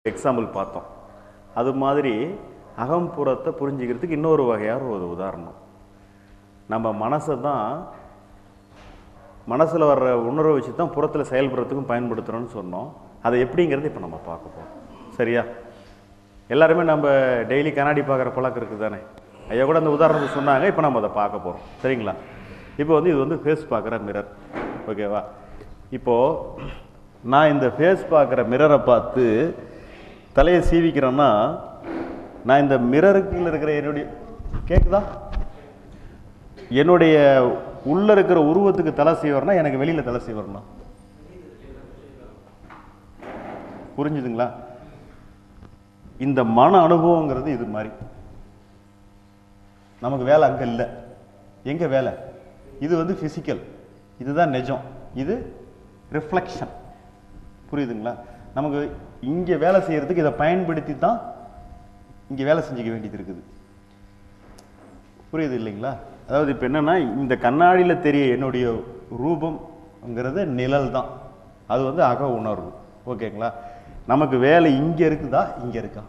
Example பார்த்தோம் அது மாதிரி அகம்புறத்தை புரிஞ்சுக்கிறதுக்கு இன்னொரு வகையான ஒரு உதாரணம் நம்ம மனசை தான் மனசில் வர்ற உணர்வை வச்சு தான் புறத்தில் செயல்படுறதுக்கும் பயன்படுத்துகிறோன்னு சொன்னோம் அதை எப்படிங்கிறது இப்போ நம்ம பார்க்க போகிறோம் சரியா எல்லாருமே நம்ம டெய்லி கண்ணாடி பார்க்குற பழக்கம் இருக்குது தானே ஐயா கூட அந்த உதாரணத்தை சொன்னாங்க இப்போ நம்ம அதை பார்க்க போகிறோம் சரிங்களா இப்போ வந்து இது வந்து ஃபேஸ் பார்க்குற மிரர் ஓகேவா இப்போது நான் இந்த ஃபேஸ் பார்க்குற மிரரை பார்த்து தலையை சீவிக்கிறேன்னா நான் இந்த மிரருக்குள்ள இருக்கிற என்னுடைய கேட்குதா என்னுடைய உள்ள இருக்கிற உருவத்துக்கு தலை சீவரனா எனக்கு வெளியில தலை சீவரணும் புரிஞ்சுதுங்களா இந்த மன அனுபவங்கிறது இது மாதிரி நமக்கு வேலை அங்க இல்லை எங்க வேலை இது வந்து பிசிக்கல் இதுதான் நிஜம் இது ரிஃப்ளெக்ஷன் புரியுதுங்களா நமக்கு இங்க வேலை செய்யறதுக்கு இதை பயன்படுத்தி தான் இங்க வேலை செஞ்சுக்க வேண்டியது இருக்குது புரியுது இல்லைங்களா அதாவது இப்போ என்னன்னா இந்த கண்ணாடியில் தெரிய என்னுடைய ரூபம்ங்கிறது நிழல் தான் அது வந்து அக உணர்வு ஓகேங்களா நமக்கு வேலை இங்கே இருக்குதா இங்கே இருக்கா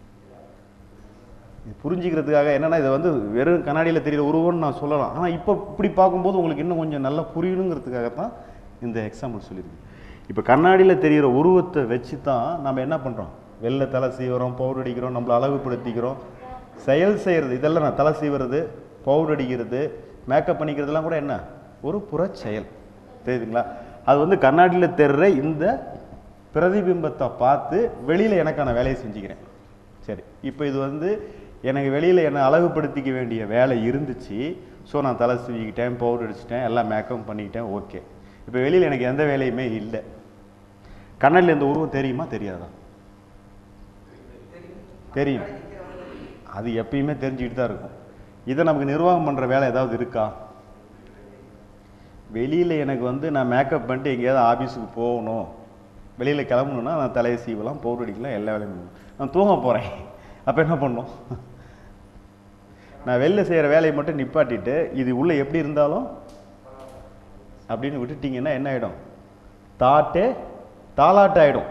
இது புரிஞ்சுக்கிறதுக்காக என்னன்னா இதை வந்து வெறும் கண்ணாடியில் தெரியிற உருவம்னு நான் சொல்லலாம் ஆனால் இப்போ இப்படி பார்க்கும்போது உங்களுக்கு இன்னும் கொஞ்சம் நல்லா புரியணுங்கிறதுக்காக தான் இந்த எக்ஸாம்பிள் சொல்லியிருக்கு இப்போ கண்ணாடியில் தெரிகிற உருவத்தை வச்சு தான் நம்ம என்ன பண்ணுறோம் வெளில தலை சீவுறோம் பவுடர் அடிக்கிறோம் நம்மளை அழகுபடுத்திக்கிறோம் செயல் செய்கிறது இதெல்லாம் நான் தலை சீவுறது பவுடர் அடிக்கிறது மேக்கப் பண்ணிக்கிறதுலாம் கூட என்ன ஒரு புறச் செயல் தெரியுதுங்களா அது வந்து கண்ணாடியில் தெரிற இந்த பிரதிபிம்பத்தை பார்த்து வெளியில் எனக்கான வேலையை செஞ்சுக்கிறேன் சரி இப்போ இது வந்து எனக்கு வெளியில் என்னை அழகுபடுத்திக்க வேண்டிய வேலை இருந்துச்சு ஸோ நான் தலை சீவிக்கிட்டேன் பவுடர் அடிச்சிட்டேன் எல்லாம் மேக்கப் பண்ணிக்கிட்டேன் ஓகே இப்போ வெளியில் எனக்கு எந்த வேலையுமே இல்லை கண்ணாடியில் இந்த உருவம் தெரியுமா தெரியாதா தெரியும் அது எப்பயுமே தெரிஞ்சுக்கிட்டு தான் இருக்கும் இதை நமக்கு நிர்வாகம் பண்ணுற வேலை ஏதாவது இருக்கா வெளியில் எனக்கு வந்து நான் மேக்கப் பண்ணிட்டு எங்கேயாவது ஆஃபீஸுக்கு போகணும் வெளியில் கிளம்பணுன்னா நான் தலையை சீவலாம் பவுடர் அடிக்கலாம் எல்லா வேலையும் பண்ணணும். நான் தூங்க போகிறேன் அப்போ என்ன பண்ணும் நான் வெளில செய்கிற வேலையை மட்டும் நிப்பாட்டிட்டு இது உள்ளே எப்படி இருந்தாலும் அப்படின்னு விட்டுட்டீங்கன்னா என்ன ஆகிடும் தாட்டே தாலாட்டு ஆகிடும்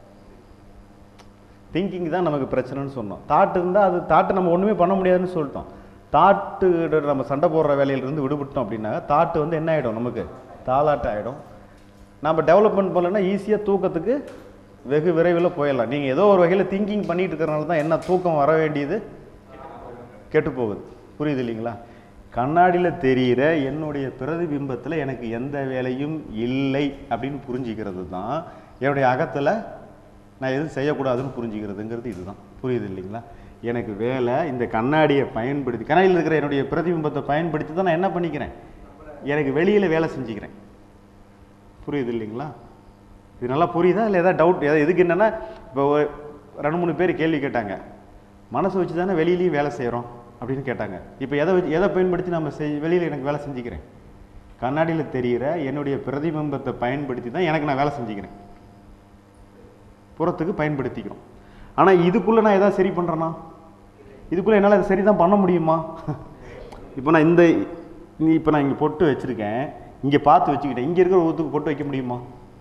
திங்கிங் தான் நமக்கு பிரச்சனைன்னு சொன்னோம் தாட் இருந்தால் அது தாட்டை நம்ம ஒன்றுமே பண்ண முடியாதுன்னு சொல்லிட்டோம் தாட்டு நம்ம சண்டை போடுற வேலையிலிருந்து விடுபட்டோம் அப்படின்னா தாட்டு வந்து என்ன ஆகிடும் நமக்கு தாலாட்டு ஆகிடும் நம்ம டெவலப்மெண்ட் பண்ணலன்னா ஈஸியாக தூக்கத்துக்கு வெகு விரைவில் போயிடலாம் நீங்கள் ஏதோ ஒரு வகையில் திங்கிங் பண்ணிட்டு இருக்கிறனால தான் என்ன தூக்கம் வர வேண்டியது கெட்டு போகுது புரியுது இல்லைங்களா கண்ணாடியில் தெரிகிற என்னுடைய பிரதிபிம்பத்தில் எனக்கு எந்த வேலையும் இல்லை அப்படின்னு புரிஞ்சுக்கிறது தான் என்னுடைய அகத்தில் நான் எதுவும் செய்யக்கூடாதுன்னு புரிஞ்சுக்கிறதுங்கிறது இதுதான் புரியுது இல்லைங்களா எனக்கு வேலை இந்த கண்ணாடியை பயன்படுத்தி கண்ணாடியில் இருக்கிற என்னுடைய பிரதிபிம்பத்தை பயன்படுத்தி தான் நான் என்ன பண்ணிக்கிறேன் எனக்கு வெளியில் வேலை செஞ்சுக்கிறேன் புரியுது இல்லைங்களா இது நல்லா புரியுதா இல்லை ஏதாவது டவுட் ஏதாவது எதுக்கு என்னென்னா இப்போ ஒரு ரெண்டு மூணு பேர் கேள்வி கேட்டாங்க மனசை வச்சு தானே வெளியிலையும் வேலை செய்கிறோம் அப்படின்னு கேட்டாங்க இப்போ எதை வச்சு எதை பயன்படுத்தி நம்ம செய் வெளியில் எனக்கு வேலை செஞ்சுக்கிறேன் கண்ணாடியில் தெரிகிற என்னுடைய பிரதிபிம்பத்தை பயன்படுத்தி தான் எனக்கு நான் வேலை செஞ்சுக்கிறேன் புறத்துக்கு பயன்படுத்திக்கிறோம் ஆனால் இதுக்குள்ளே நான் எதாவது சரி பண்ணுறேன்னா இதுக்குள்ளே என்னால் அதை சரி தான் பண்ண முடியுமா இப்போ நான் இந்த நீ இப்போ நான் இங்கே பொட்டு வச்சுருக்கேன் இங்கே பார்த்து வச்சுக்கிட்டேன் இங்கே இருக்கிற ஒருத்துக்கு பொட்டு வைக்க முடியுமா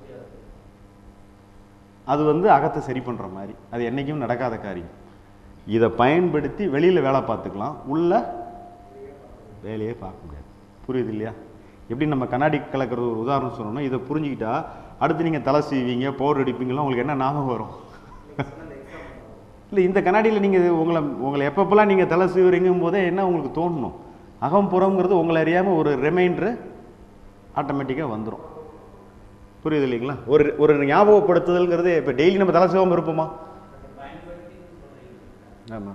அது வந்து அகத்தை சரி பண்ணுற மாதிரி அது என்றைக்கும் நடக்காத காரியம் இதை பயன்படுத்தி வெளியில் வேலை பார்த்துக்கலாம் உள்ள வேலையே பார்க்க முடியாது புரியுது இல்லையா எப்படி நம்ம கண்ணாடி கலக்கிறது ஒரு உதாரணம் சொன்னோம்னா இதை புரிஞ்சுக்கிட்டா அடுத்து நீங்கள் தலை சீவீங்க பவுடர் அடிப்பீங்களா உங்களுக்கு என்ன ஞாபகம் வரும் இல்லை இந்த கண்ணாடியில் நீங்கள் உங்களை உங்களை எப்பப்பெல்லாம் நீங்கள் தலை சீவுறீங்கும் போதே என்ன உங்களுக்கு தோணணும் அகம் புறம்ங்கிறது உங்களை அறியாமல் ஒரு ரிமைண்டரு ஆட்டோமேட்டிக்காக வந்துடும் புரியுது இல்லைங்களா ஒரு ஒரு ஞாபகப்படுத்துதல்ங்கிறது இப்போ டெய்லி நம்ம தலை சிவம் இருப்போமா ஆமாம்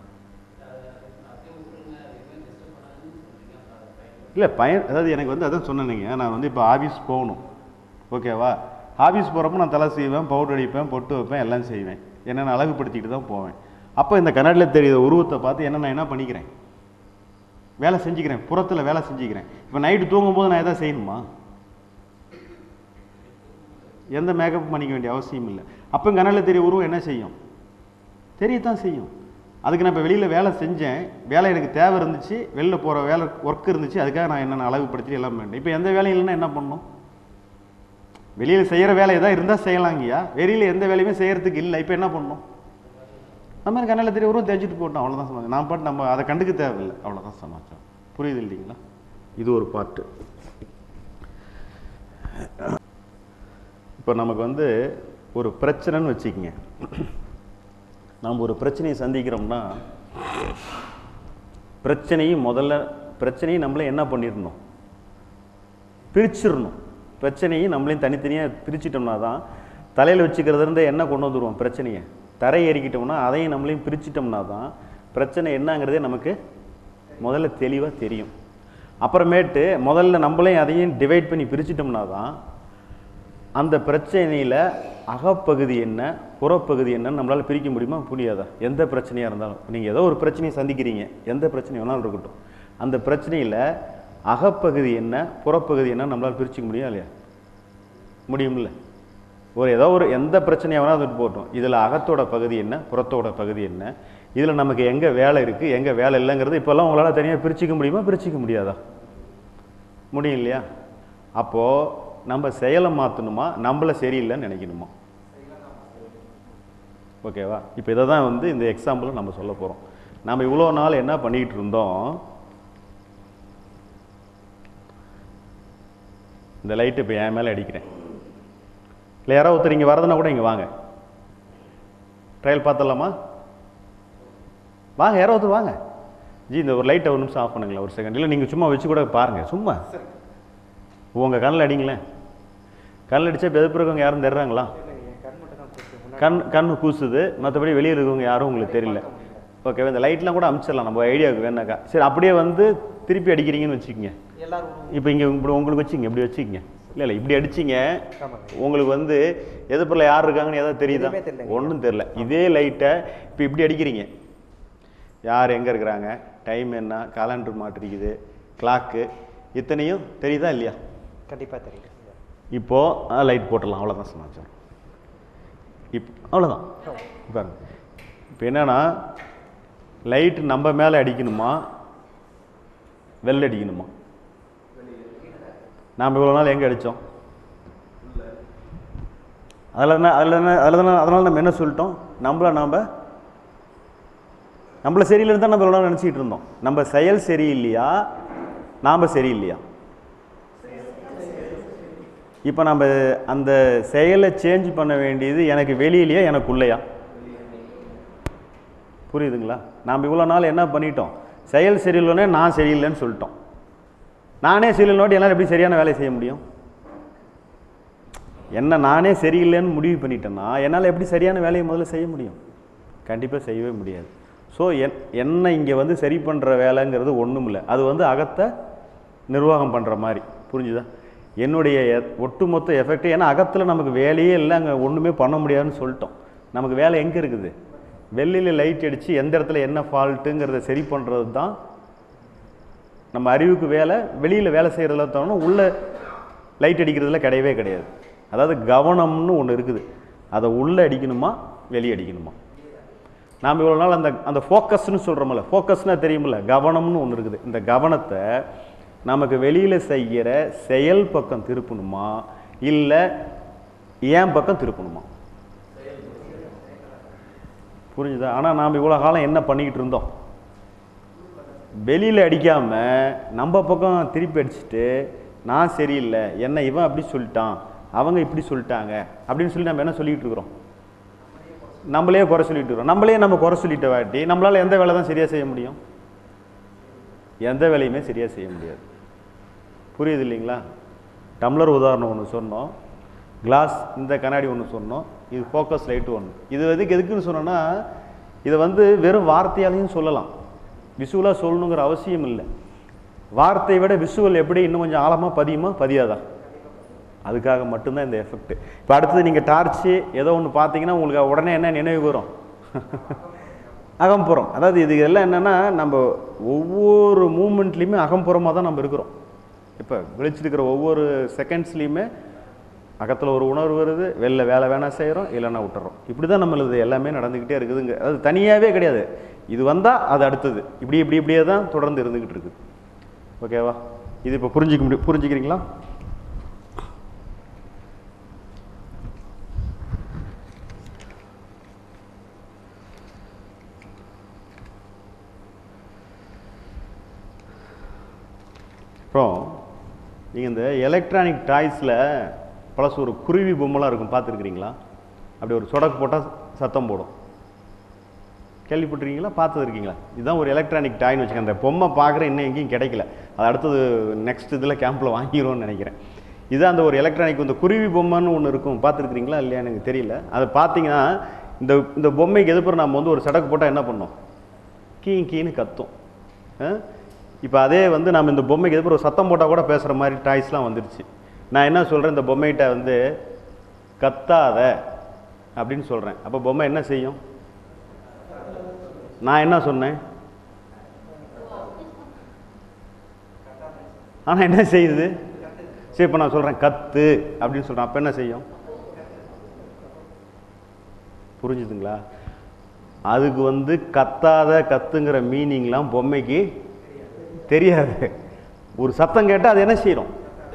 இல்லை பயன் அதாவது எனக்கு வந்து அதான் சொன்னேனுங்க நான் வந்து இப்போ ஆஃபீஸ் போகணும் ஓகேவா ஆஃபீஸ் போகிறப்ப நான் தலை செய்வேன் பவுடர் அடிப்பேன் பொட்டு வைப்பேன் எல்லாம் செய்வேன் என்ன நான் அழகுபடுத்திக்கிட்டு தான் போவேன் அப்போ இந்த கண்ணாடியில் தெரியுற உருவத்தை பார்த்து என்ன நான் என்ன பண்ணிக்கிறேன் வேலை செஞ்சுக்கிறேன் புறத்தில் வேலை செஞ்சுக்கிறேன் இப்போ நைட்டு தூங்கும்போது நான் எதாவது செய்யணுமா எந்த மேக்கப் பண்ணிக்க வேண்டிய அவசியம் இல்லை அப்போ கண்ணாடியில் தெரிய உருவம் என்ன செய்யும் தெரியத்தான் செய்யும் அதுக்கு நான் இப்போ வெளியில் வேலை செஞ்சேன் வேலை எனக்கு தேவை இருந்துச்சு வெளில போகிற வேலை ஒர்க் இருந்துச்சு அதுக்காக நான் என்னென்ன அழகுபடுத்தி எல்லாம் பண்ணேன் இப்போ எந்த வேலையும் இல்லைன்னா என்ன பண்ணணும் வெளியில் செய்கிற வேலை எதாவது இருந்தால் செய்யலாங்கய்யா வெளியில் எந்த வேலையுமே செய்கிறதுக்கு இல்லை இப்போ என்ன பண்ணணும் நம்ம கண்ணில் தெரிய வரும் தேய்ச்சிட்டு போட்டோம் அவ்வளோதான் சமாச்சாரம் நான் பாட்டு நம்ம அதை கண்டுக்க தேவையில்லை அவ்வளோதான் சமாச்சாரம் புரியுது இல்லைங்களா இது ஒரு பாட்டு இப்போ நமக்கு வந்து ஒரு பிரச்சனைன்னு வச்சுக்கோங்க நாம் ஒரு பிரச்சனையை சந்திக்கிறோம்னா பிரச்சனையும் முதல்ல பிரச்சனையும் நம்மளே என்ன பண்ணிடணும் பிரிச்சிடணும் பிரச்சனையும் நம்மளையும் தனித்தனியாக பிரிச்சிட்டோம்னா தான் தலையில் வச்சுக்கிறதுல இருந்து என்ன கொண்டு வந்துடுவோம் பிரச்சனையை தரை ஏறிக்கிட்டோம்னா அதையும் நம்மளையும் பிரிச்சிட்டோம்னா தான் பிரச்சனை என்னங்கிறதே நமக்கு முதல்ல தெளிவாக தெரியும் அப்புறமேட்டு முதல்ல நம்மளையும் அதையும் டிவைட் பண்ணி பிரிச்சிட்டோம்னா தான் அந்த பிரச்சனையில் அகப்பகுதி என்ன புறப்பகுதி என்னன்னு நம்மளால் பிரிக்க முடியுமா முடியாதா எந்த பிரச்சனையாக இருந்தாலும் நீங்கள் ஏதோ ஒரு பிரச்சனையை சந்திக்கிறீங்க எந்த பிரச்சனை வேணாலும் இருக்கட்டும் அந்த பிரச்சனையில் அகப்பகுதி என்ன புறப்பகுதி என்ன நம்மளால் பிரிச்சுக்க முடியும் இல்லையா முடியும்ல ஒரு ஏதோ ஒரு எந்த பிரச்சனையாக வேணால் வந்துட்டு போட்டோம் இதில் அகத்தோட பகுதி என்ன புறத்தோட பகுதி என்ன இதில் நமக்கு எங்கே வேலை இருக்குது எங்கே வேலை இல்லைங்கிறது இப்போல்லாம் உங்களால் தனியாக பிரிச்சுக்க முடியுமா பிரிச்சுக்க முடியாதா முடியும் இல்லையா அப்போது நம்ம செயலை மாற்றணுமா நம்மள சரியில்லைன்னு நினைக்கணுமா ஓகேவா இப்போ இதை தான் வந்து இந்த எக்ஸாம்பிள் நம்ம சொல்ல போகிறோம் நம்ம இவ்வளோ நாள் என்ன பண்ணிக்கிட்டு இருந்தோம் இந்த லைட்டு இப்போ என் மேலே அடிக்கிறேன் இல்லை யாராவது ஒருத்தர் இங்கே வரதுன்னா கூட இங்கே வாங்க ட்ரையல் பார்த்துடலாமா வாங்க யாரோ ஒருத்தர் வாங்க ஜி இந்த ஒரு லைட்டை ஒரு நிமிஷம் ஆஃப் பண்ணுங்களேன் ஒரு செகண்ட் இல்லை நீங்கள் சும்மா வச்சு கூட பாருங்கள் சும்மா உங்கள் கண்ணில் அடிங்களேன் கண்ணில் அடித்தா இப்போ எதிர்ப்புறவங்க யாரும் தர்றாங்களா கண் கண் கூசுது மற்றபடி வெளியே இருக்கவங்க யாரும் உங்களுக்கு தெரியல ஓகே இந்த லைட்லாம் கூட அமிச்சிடலாம் நம்ம ஐடியாவுக்கு வேணாக்கா சரி அப்படியே வந்து திருப்பி அடிக்கிறீங்கன்னு வச்சுக்கோங்க எல்லாரும் இப்போ இங்கே இப்படி உங்களுக்கு வச்சுங்க இப்படி வச்சுக்கங்க இல்லை இல்லை இப்படி அடிச்சிங்க ஆமாங்க. உங்களுக்கு வந்து எதிர்ப்பில் யார் இருக்காங்கன்னு ஏதாவது தெரியுதா எதுவுமே தெரியலங்க. ஒன்றும் தெரில இதே லைட்டை இப்போ இப்படி அடிக்கிறீங்க யார் எங்கே இருக்கிறாங்க டைம் என்ன காலண்டர் மாட்டிருக்குது கிளாக்கு இத்தனையும் தெரியுதா இல்லையா கண்டிப்பா தெரியும் இப்போது லைட் போட்டுடலாம் அவ்வளோதான் சமாச்சாரம் இப் அவ்வளோதான் பாருங்க இப்போ என்னன்னா லைட் நம்ம மேலே அடிக்கணுமா வெளில அடிக்கணுமா நாம் இவ்வளோ நாள் எங்கே அடித்தோம் அதில் என்ன அதில் என்ன அதில் தானே அதனால் நம்ம என்ன சொல்லிட்டோம் நம்மள நாம் நம்மள சரியில்லைன்னு தான் நம்ம இவ்வளோ நாள் நினச்சிக்கிட்டு இருந்தோம் நம்ம செயல் சரியில்லையா நாம் சரியில்லையா இப்போ நம்ம அந்த செயலை சேஞ்ச் பண்ண வேண்டியது எனக்கு வெளியிலையா எனக்குள்ளையா புரியுதுங்களா நாம் இவ்வளோ நாள் என்ன பண்ணிட்டோம் செயல் சரியில்லைன்னே நான் சரியில்லைன்னு சொல்லிட்டோம் நானே சரியில்லைனோட்டு என்னால் எப்படி சரியான வேலையை செய்ய முடியும் என்ன நானே சரியில்லைன்னு முடிவு பண்ணிட்டேன்னா என்னால் எப்படி சரியான வேலையை முதல்ல செய்ய முடியும் கண்டிப்பாக செய்யவே முடியாது ஸோ என் என்ன இங்கே வந்து சரி பண்ணுற வேலைங்கிறது ஒன்றும் இல்லை அது வந்து அகத்தை நிர்வாகம் பண்ணுற மாதிரி புரிஞ்சுதா என்னுடைய எ- ஒட்டுமொத்த எஃபெக்ட் ஏன்னா அகத்தில் நமக்கு வேலையே இல்லை அங்கே ஒன்றுமே பண்ண முடியாதுன்னு சொல்லிட்டோம் நமக்கு வேலை எங்கே இருக்குது வெளியில் லைட் அடித்து எந்த இடத்துல என்ன ஃபால்ட்டுங்கிறத சரி பண்ணுறது தான் நம்ம அறிவுக்கு வேலை வெளியில் வேலை செய்கிறதுல தவிர உள்ள லைட் அடிக்கிறதுல கிடையவே கிடையாது அதாவது கவனம்னு ஒன்று இருக்குது அதை உள்ளே அடிக்கணுமா வெளியே அடிக்கணுமா நாம் இவ்வளோ நாள் அந்த அந்த ஃபோக்கஸ்னு சொல்கிறோம்ல ஃபோக்கஸ்னா தெரியுமில்ல கவனம்னு ஒன்று இருக்குது இந்த கவனத்தை நமக்கு வெளியில் செய்கிற செயல் பக்கம் திருப்பணுமா இல்லை ஏன் பக்கம் திருப்பணுமா புரிஞ்சுதா ஆனால் நாம் இவ்வளோ காலம் என்ன பண்ணிக்கிட்டு இருந்தோம் வெளியில் அடிக்காமல் நம்ம பக்கம் திருப்பி அடிச்சுட்டு நான் சரியில்லை என்ன இவன் அப்படி சொல்லிட்டான் அவங்க இப்படி சொல்லிட்டாங்க அப்படின்னு சொல்லி நம்ம என்ன சொல்லிக்கிட்டு இருக்கிறோம் நம்மளே குறை சொல்லிட்டு இருக்கிறோம் நம்மளே நம்ம குறை சொல்லிட்ட வாட்டி நம்மளால் எந்த வேலை தான் சரியாக செய்ய முடியும் எந்த வேலையுமே சரியாக செய்ய முடியாது புரியுது இல்லைங்களா டம்ளர் உதாரணம் ஒன்று சொன்னோம் கிளாஸ் இந்த கண்ணாடி ஒன்று சொன்னோம் இது ஃபோக்கஸ் லைட்டு ஒன்று இது எதுக்கு எதுக்குன்னு சொன்னோன்னா இதை வந்து வெறும் வார்த்தையாலையும் சொல்லலாம் விஷுவலாக சொல்லணுங்கிற அவசியம் இல்லை வார்த்தையை விட விஷுவல் எப்படி இன்னும் கொஞ்சம் ஆழமாக பதியுமா பதியாதா அதுக்காக மட்டும்தான் இந்த எஃபெக்ட் இப்போ அடுத்தது நீங்கள் டார்ச்சு ஏதோ ஒன்று பார்த்தீங்கன்னா உங்களுக்கு உடனே என்ன நினைவு வரும் அகம்புறம் அதாவது இது எல்லாம் என்னென்னா நம்ம ஒவ்வொரு மூமெண்ட்லேயுமே அகம்புறமாக தான் நம்ம இருக்கிறோம் இப்போ விழிச்சிருக்கிற ஒவ்வொரு செகண்ட்ஸ்லேயுமே அகத்தில் ஒரு உணர்வு வருது வெளில வேலை வேணா செய்கிறோம் இல்லைன்னா விட்டுறோம் இப்படி தான் நம்மளது எல்லாமே நடந்துக்கிட்டே இருக்குதுங்க அது தனியாகவே கிடையாது இது வந்தால் அது அடுத்தது இப்படி இப்படி இப்படியே தான் தொடர்ந்து இருந்துக்கிட்டு இருக்குது ஓகேவா இது இப்போ புரிஞ்சிக்க முடியும் புரிஞ்சுக்கிறீங்களா அப்புறம் நீங்கள் இந்த எலக்ட்ரானிக் டாய்ஸில் ப்ளஸ் ஒரு குருவி பொம்மைலாம் இருக்கும் பார்த்துருக்குறீங்களா அப்படி ஒரு சொடக்கு போட்டால் சத்தம் போடும் கேள்விப்பட்டிருக்கீங்களா பார்த்தது இருக்கீங்களா இதுதான் ஒரு எலக்ட்ரானிக் டாய்னு வச்சுக்கோங்க அந்த பொம்மை பார்க்குறேன் இன்னும் எங்கேயும் கிடைக்கல அது அடுத்தது நெக்ஸ்ட் இதில் கேம்பில் வாங்கிடுவோம்னு நினைக்கிறேன் இதுதான் அந்த ஒரு எலக்ட்ரானிக் இந்த குருவி பொம்மைன்னு ஒன்று இருக்கும் பார்த்துருக்குறீங்களா இல்லையா எனக்கு தெரியல அதை பார்த்தீங்கன்னா இந்த இந்த பொம்மைக்கு எதிர்ப்புறம் நம்ம வந்து ஒரு சடக்கு போட்டால் என்ன பண்ணோம் கீ கீன்னு கத்தும் இப்போ அதே வந்து நம்ம இந்த பொம்மைக்கு எதிர்ப்பு ஒரு சத்தம் போட்டால் கூட பேசுகிற மாதிரி டாய்ஸ்லாம் வந்துருச்சு நான் என்ன சொல்கிறேன் இந்த பொம்மைகிட்ட வந்து கத்தாத அப்படின்னு சொல்கிறேன் அப்போ பொம்மை என்ன செய்யும் நான் என்ன சொன்னேன் ஆனால் என்ன செய்யுது சரி இப்போ நான் சொல்கிறேன் கத்து அப்படின்னு சொல்கிறேன் அப்போ என்ன செய்யும் புரிஞ்சுதுங்களா அதுக்கு வந்து கத்தாத கத்துங்கிற மீனிங்லாம் பொம்மைக்கு தெரியாது ஒரு சத்தம் கேட்டால் அது என்ன செய்கிறோம்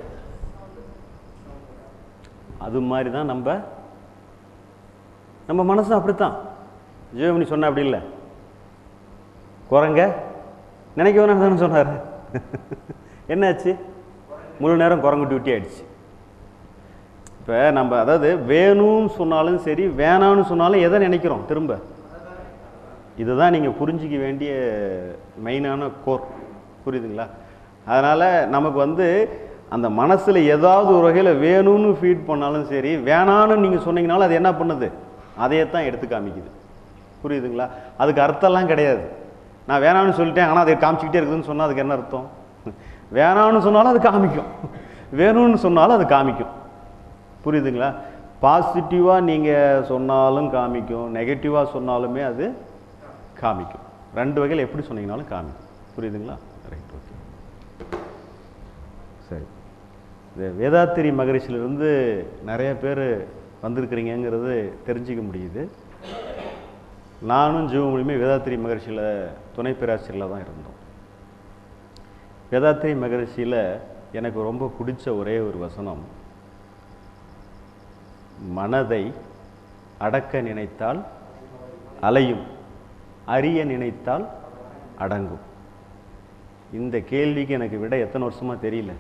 அது மாதிரி தான் நம்ம நம்ம மனசும் அப்படித்தான் ஜீவமணி சொன்ன அப்படி இல்லை குரங்க நினைக்க வேணாம் தானே சொன்னார் என்னாச்சு முழு நேரம் குரங்கு டியூட்டி ஆயிடுச்சு இப்போ நம்ம அதாவது வேணும்னு சொன்னாலும் சரி வேணாம்னு சொன்னாலும் எதை நினைக்கிறோம் திரும்ப இதுதான் நீங்கள் புரிஞ்சிக்க வேண்டிய மெயினான கோர் புரியுதுங்களா அதனால் நமக்கு வந்து அந்த மனசில் ஏதாவது ஒரு வகையில் வேணும்னு ஃபீட் பண்ணாலும் சரி வேணான்னு நீங்கள் சொன்னீங்கனாலும் அது என்ன பண்ணுது அதையே தான் எடுத்து காமிக்குது புரியுதுங்களா அதுக்கு அர்த்தம்லாம் கிடையாது நான் வேணாம்னு சொல்லிட்டேன் ஆனால் அதை காமிச்சிக்கிட்டே இருக்குதுன்னு சொன்னால் அதுக்கு என்ன அர்த்தம் வேணாம்னு சொன்னாலும் அது காமிக்கும் வேணும்னு சொன்னாலும் அது காமிக்கும் புரியுதுங்களா பாசிட்டிவாக நீங்கள் சொன்னாலும் காமிக்கும் நெகட்டிவாக சொன்னாலுமே அது காமிக்கும் ரெண்டு வகையில் எப்படி சொன்னீங்கனாலும் காமிக்கும் புரியுதுங்களா ரைட் ஓகே சரி இந்த வேதாத்திரி மகரிஷிலிருந்து நிறைய பேர் வந்திருக்கிறீங்கங்கிறது தெரிஞ்சிக்க முடியுது நானும் ஜீவமொழியுமே வேதாத்திரி மகரிஷியில் துணை பேராசிரியரில் தான் இருந்தோம் வேதாத்திரி மகரிஷியில் எனக்கு ரொம்ப பிடிச்ச ஒரே ஒரு வசனம் மனதை அடக்க நினைத்தால் அலையும் அறிய நினைத்தால் அடங்கும் இந்த கேள்விக்கு எனக்கு விட எத்தனை வருஷமா தெரியல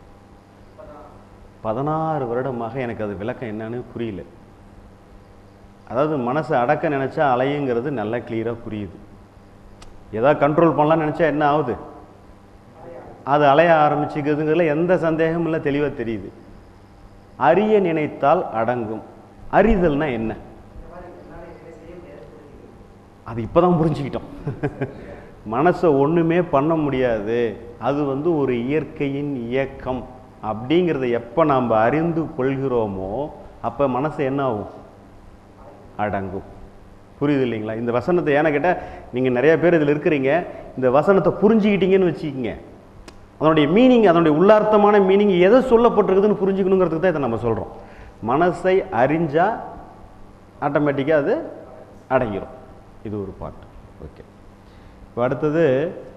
பதினாறு வருடமாக எனக்கு அது விளக்கம் என்னன்னு புரியல அதாவது மனசை அடக்க நினைச்சா அலையுங்கிறது நல்லா கிளியராக புரியுது ஏதாவது கண்ட்ரோல் பண்ணலாம்னு நினச்சா என்ன ஆகுது அது அலைய ஆரம்பிச்சுக்கிறதுங்கிறதுல எந்த சந்தேகமும் இல்லை தெளிவாக தெரியுது அறிய நினைத்தால் அடங்கும் அறிதல்னா என்ன அது இப்போதான் புரிஞ்சுக்கிட்டோம் மனசை ஒன்றுமே பண்ண முடியாது அது வந்து ஒரு இயற்கையின் இயக்கம் அப்படிங்கிறத எப்போ நாம் அறிந்து கொள்கிறோமோ அப்போ மனசு என்ன ஆகும் அடங்கும் புரியுது இல்லைங்களா இந்த வசனத்தை ஏன்னா கேட்டால் நீங்கள் நிறைய பேர் இதில் இருக்கிறீங்க இந்த வசனத்தை புரிஞ்சுக்கிட்டீங்கன்னு வச்சுக்கிங்க அதனுடைய மீனிங் அதனுடைய உள்ளார்த்தமான மீனிங் எதை சொல்லப்பட்டிருக்குதுன்னு புரிஞ்சுக்கணுங்கிறதுக்கு தான் இதை நம்ம சொல்கிறோம் மனசை அறிஞ்சா ஆட்டோமேட்டிக்காக அது அடங்கிடும் இது ஒரு பாட்டு ஓகே இப்போ அடுத்தது